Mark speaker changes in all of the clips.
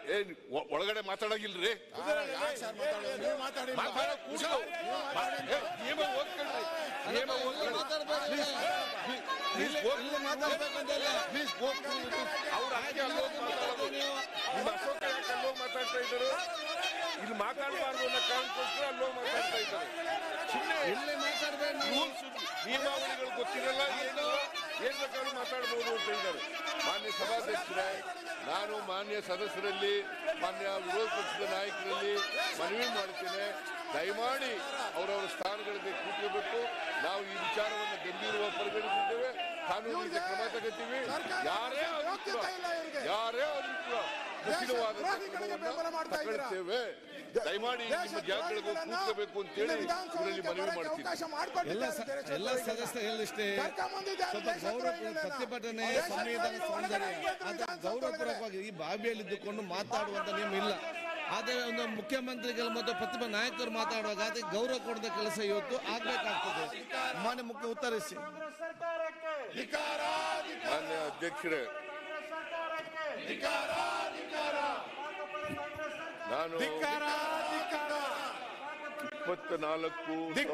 Speaker 1: ಏನ್ ಒ- ಒಳಗಡೆ ಮಾತಾಡಂಗಿಲ್ರಿ
Speaker 2: ಯಾಕ್ ಸರ್ ಮಾತಾಡೋದು? ನೀವು ಮಾತಾಡಿ
Speaker 1: ಮಾತಾಡೋ ಕೂಡ್ಸು. ಏ, ನಿಯಮ ಓದ್ಕೊಳ್ರಿ ನಿಯಮ ಓದ್ಕೊಳ್ರಿ ಪ್ಲೀಸ್ ಪ್ಲೀಸ್ ಅವ್ರ ಹಾಗೆ ಅಲ್ಲೋಗಿ ಮಾತಾಡೋದು ನಿಮ್ಮ ಅಶೋಕ ಯಾಕೆ ಅಲ್ಲೋಗಿ ಮಾತಾಡ್ತಾ ಇದ್ದಾರೆ ಇಲ್ಲಿ ಮಾತಾಡಬಾರ್ದು ಅನ್ನೋ ಕಾರಣಕ್ಕೋಸ್ಕರ ಅಲ್ಲೋಗಿ ಮಾತಾಡ್ತಾ ಇದ್ದಾರೆ ಸುಮ್ಮನೆ ರೂಲ್ಸ್ ನಿಯಮಾವಳಿಗಳು ಗೊತ್ತಿರಲ್ಲ ಏನಿಲ್ಲ ಏನ್ ಬೇಕಾದ್ರೂ ಮಾತಾಡ್ಬೋದು ಅಂತ ಹೇಳಿದ್ದಾರೆ ಮಾನ್ಯ ಸಭಾಧ್ಯಕ್ಷರೇ ನಾನು ಮಾನ್ಯ ಸದಸ್ಯರಲ್ಲಿ ಮಾನ್ಯ ವಿರೋಧ ಪಕ್ಷದ ನಾಯಕರಲ್ಲಿ ಮನವಿ ಮಾಡ್ತೇನೆ ದಯಮಾಡಿ ಅವರವರ ಸ್ಥಾನಗಳಿಗೆ ಕೂತ್ಕೋಬೇಕು ನಾವು ಈ ವಿಚಾರವನ್ನು ಗಂಭೀರವಾಗಿ ಪರಿಗಣಿಸಿದ್ದೇವೆ ಕಾನೂನು ರೀತಿಯ ಕ್ರಮ ತಗೋತೀವಿ ಯಾರೇ ಆದ್ರೂ ಕೂಡ ಯಾರೇ ಆದ್ರೂ ಕೂಡ ಕಠಿಣವಾದ
Speaker 2: ದ್ರೋಹಿಗಳಿಗೆ ಬೆಂಬಲ ಮಾಡ್ತಾ ಇದ್ದೀರಾ?
Speaker 1: ತಗೊಳ್ತೇವೆ ದಯಮಾಡಿ ನಿಮ್ಮ ಜಾಗಗಳಿಗೆ ಕೂತ್ಕೋಬೇಕು ಅಂತೇಳಿ ಇವರಲ್ಲಿ ಮನವಿ ಮಾಡ್ತೀನಿ
Speaker 3: ಎಲ್ಲ ಸ- ಎಲ್ಲ ಸದಸ್ಯರು ಇಷ್ಟೇ ಸ್ವಲ್ಪ ಗೌರವ ಪ್ರತಿಭಟನೆ ಸಂವಿಧಾನ ಸೌಂದರ್ಯ ಅದು ಗೌರವಪೂರ್ವಕವಾಗಿ ಈ ಬಾವಿಯಲ್ಲಿ ಇದ್ದುಕೊಂಡು ಮಾತಾಡುವಂತ ನಿಯಮ ಇಲ್ಲ ಆದ್ರೆ ಒಂದು ಮುಖ್ಯಮಂತ್ರಿಗಳು ಮತ್ತು ಪ್ರತಿಭಾ ನಾಯಕರು ಮಾತಾಡುವಾಗ ಅದಕ್ಕೆ ಗೌರವ ಕೊಡದ ಕೆಲಸ ಇವತ್ತು ಆಗ್ಬೇಕಾಗ್ತದೆ ಮಾನ್ಯ ಮುಖ್ಯ ಉತ್ತರಿಸಿ
Speaker 1: ಮಾನ್ಯ ಅಧ್ಯಕ್ಷರೇ ನಾನು ಇಪ್ಪತ್ತ ನಾಲ್ಕು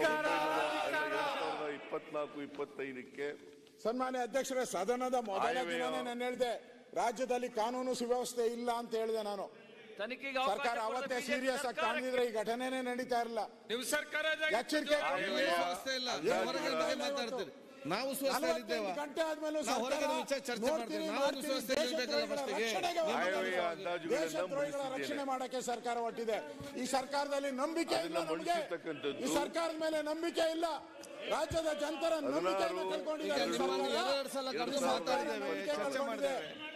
Speaker 1: ಇಪ್ಪತ್ನಾಲ್ಕು ಇಪ್ಪತ್ತೈದಕ್ಕೆ
Speaker 2: ಸನ್ಮಾನ್ಯ ಅಧ್ಯಕ್ಷರೇ ಸದನದ ಮೊದಲ
Speaker 1: ಆಯವ್ಯಯ.
Speaker 2: ದಿನನೇ ನಾನು ಹೇಳಿದೆ ರಾಜ್ಯದಲ್ಲಿ ಕಾನೂನು ಸುವ್ಯವಸ್ಥೆ ಇಲ್ಲ ಅಂತ ಹೇಳಿದೆ ನಾನು
Speaker 4: ತನಿಖೆಗೆ ಅವಕಾಶ
Speaker 2: ಸರ್ಕಾರ
Speaker 4: ಕೊಡದ
Speaker 2: ಅವತ್ತೇ
Speaker 4: BJP
Speaker 2: ಸೀರಿಯಸ್ ಆಗಿ
Speaker 4: ಸರ್ಕಾರಕ್ಕೆ
Speaker 2: ಕಾಣಿದ್ರೆ ಈ ಘಟನೆನೇ ನಡೀತಾ ಇರಲಿಲ್ಲ
Speaker 4: ನೀವು ಸರ್ಕಾರ
Speaker 2: ಎಚ್ಚರಿಕೆ
Speaker 1: ಆಯವ್ಯಯ.
Speaker 3: ವ್ಯವಸ್ಥೆ ಇಲ್ಲ ನೀವು ಹೊರಗಡೆ ಬಗ್ಗೆ ಮಾತಾಡ್ತೀರಿ ನಾವು ಸ್ವಸ್ಥರಿದ್ದೇವೆ
Speaker 2: ನಲವತ್ತೆಂಟು ಗಂಟೆ ಆದ್ಮೇಲೂ
Speaker 3: ನಾವು ಹೊರಗಡೆ
Speaker 2: ಸರ್ಕಾರ
Speaker 3: ವಿಚಾರ ಚರ್ಚೆ
Speaker 2: ನೋಡ್ತೀನಿ,
Speaker 3: ಮಾಡ್ತೀವಿ ನಾವು
Speaker 2: ಮಾಡ್ತೀನಿ,
Speaker 3: ಸ್ವಸ್ಥತೆ ಇರ್ಬೇಕಲ್ಲ
Speaker 2: ದೇಶದ್ರೋಹಿಗಳ
Speaker 3: ಫಸ್ಟಿಗೆ
Speaker 2: ರಕ್ಷಣೆಗೆ
Speaker 1: ಆಯವ್ಯಯ
Speaker 2: ಹೊರಟಿದೆ.
Speaker 1: ಅಂದಾಜುಗಳನ್ನ
Speaker 2: ದೇಶದ್ರೋಹಿಗಳ
Speaker 1: ಮುಗಿಸಿದ್ದೇನೆ.
Speaker 2: ರಕ್ಷಣೆ ಮಾಡಕ್ಕೆ ಸರ್ಕಾರ ಹೊಟ್ಟಿದೆ ಈ ಸರ್ಕಾರದಲ್ಲಿ ನಂಬಿಕೆ ಇಲ್ಲ
Speaker 1: ಅದನ್ನ
Speaker 2: ನಮಗೆ
Speaker 1: ಮಂಡಿಸಿರ್ತಕ್ಕಂಥದ್ದು.
Speaker 2: ಈ ಸರ್ಕಾರದ ಮೇಲೆ ನಂಬಿಕೆ ಇಲ್ಲ ರಾಜ್ಯದ ಜನತರ ನಂಬಿಕೆಯನ್ನು
Speaker 1: ಹದಿನಾರು,
Speaker 2: ಕಳ್ಕೊಂಡಿದ್ದಾರೆ
Speaker 3: ಈಗ
Speaker 2: ಈ ಸರ್ಕಾರ.
Speaker 3: ನಿಮ್ಮನ್ನು ಎರಡು ಸಲ ಕರೆದು
Speaker 2: ಈ ಸರ್ಕಾರ
Speaker 3: ಮಾತಾಡಿದ್ದೇವೆ
Speaker 2: ನಂಬಿಕೆ
Speaker 3: ಚರ್ಚೆ
Speaker 2: ಕಳ್ಕೊಂಡಿದೆ.
Speaker 3: ಮಾಡಿದ್ದೇವೆ